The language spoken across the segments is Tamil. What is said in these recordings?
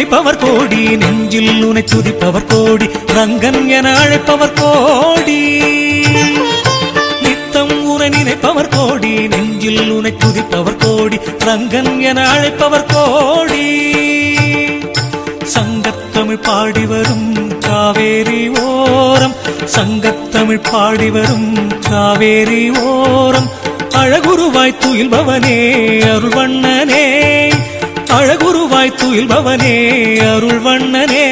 நினைப்பவர் கோடி நெஞ்சில் உனை துதிப்பவர் கோடி ரங்கன் என அழைப்பவர் கோடி நித்தம் உனை நினைப்பவர் கோடி நெஞ்சில் உனை துதிப்பவர் கோடி ரங்கன் என அழைப்பவர் கோடி சங்கத்தமிழ் பாடி வரும் காவேரி ஓரம் சங்கத்தமிழ் பாடி வரும் காவேரி ஓரம் அழகுருவாய் துயில்பவனே அருள்வண்ணனே அழகுருவாய் துயில்பவனே அருள்வண்ணனே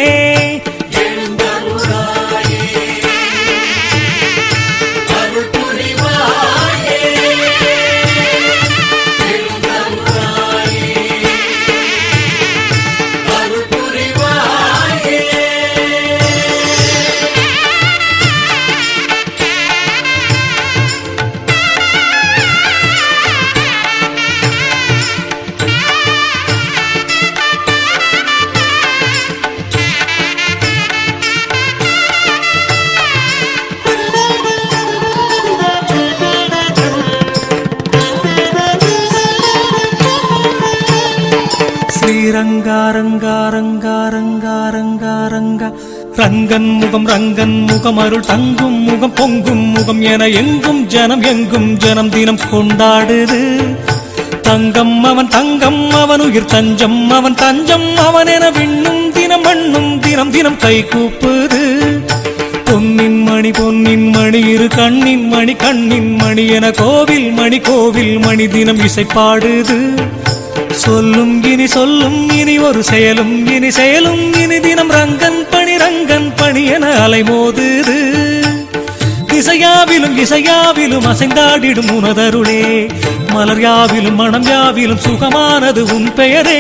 ஸ்ரீரங்காரங்காரங்காரங்காரங்காரங்கா ரங்கன் முகம் ரங்கன் முகம் அருள் தங்கும் முகம் பொங்கும் முகம் என எங்கும் ஜனம் எங்கும் ஜனம் தினம் கொண்டாடுது தங்கம் அவன் தங்கம் அவன் உயிர் தஞ்சம் அவன் தஞ்சம் அவன் என விண்ணும் தினம் மண்ணும் தினம் தினம் கை கூப்புது பொன்னின் மணி பொன்னின் மணி இரு கண்ணின் மணி கண்ணின் மணி என கோவில் மணி கோவில் மணி தினம் இசை பாடுது சொல்லும் இனி சொல்லும் இனி ஒரு செயலும் இனி செயலும் இனி தினம் ரங்கன் பணி ரங்கன் பணி என அலைமோதுது இசையாவிலும் இசையாவிலும் அசைந்தாடிடும் உனதருளே மலர் யாவிலும் மனம் யாவிலும் சுகமானது உன் பெயரே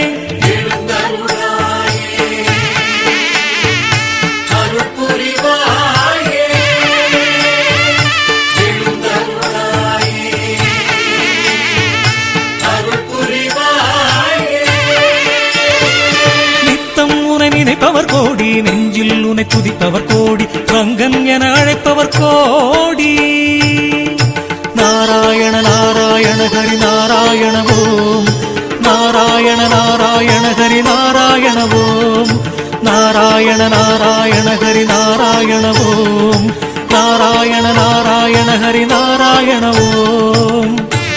நித்தம் உனை நினைப்பவர் கோடி நெஞ்சில் உனை துதிப்பவர் கோடி ரங்கன் என அழைப்பவர் கோடி நாராயண நாராயண ஹரி நாராயண ஓம் நாராயண நாராயண ஹரி நாராயண ஓம் நாராயண நாராயண ஹரி நாராயண ஓம் நாராயண நாராயண ஹரி நாராயண ஓம்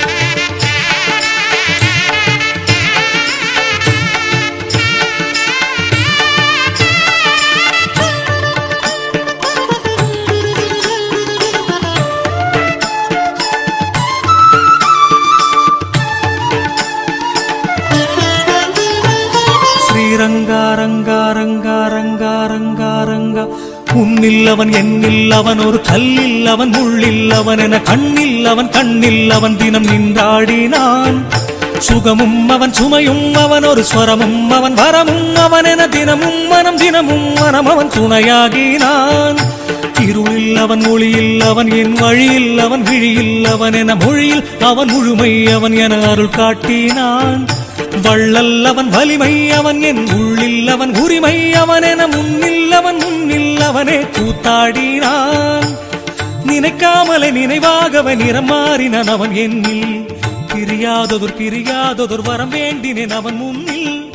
ஸ்ரீரங்காரங்காரங்காரங்காரங்காரங்கா உன்னில் அவன் எண்ணில் அவன் ஒரு கல்லில் அவன் முள்ளில் அவன் என கண்ணில் அவன் கண்ணில் அவன் தினம் நின்றாடினான் சுகமும் அவன் சுமையும் அவன் ஒரு ஸ்வரமும் அவன் வரமும் அவன் என தினமும் மனம் தினமும் மனம் அவன் துணையாகினான் இருளில் அவன் ஒளியில் அவன் என் வழியில் அவன் விழியில் அவன் என மொழியில் அவன் முழுமை அவன் என அருள் காட்டினான் வள்ளல் அவன் வலிமை அவன் என் உள்ளில் அவன் உரிமை அவன் என முன்னில் அவன் முன்னில் அவனே கூத்தாடினான் நினைக்காமலே நினைவாகவன் நிறம் மாறினான் அவன் என்னில் பிரியாததொரு பிரியாததொரு வரம் வேண்டினேன் அவன் முன்னில்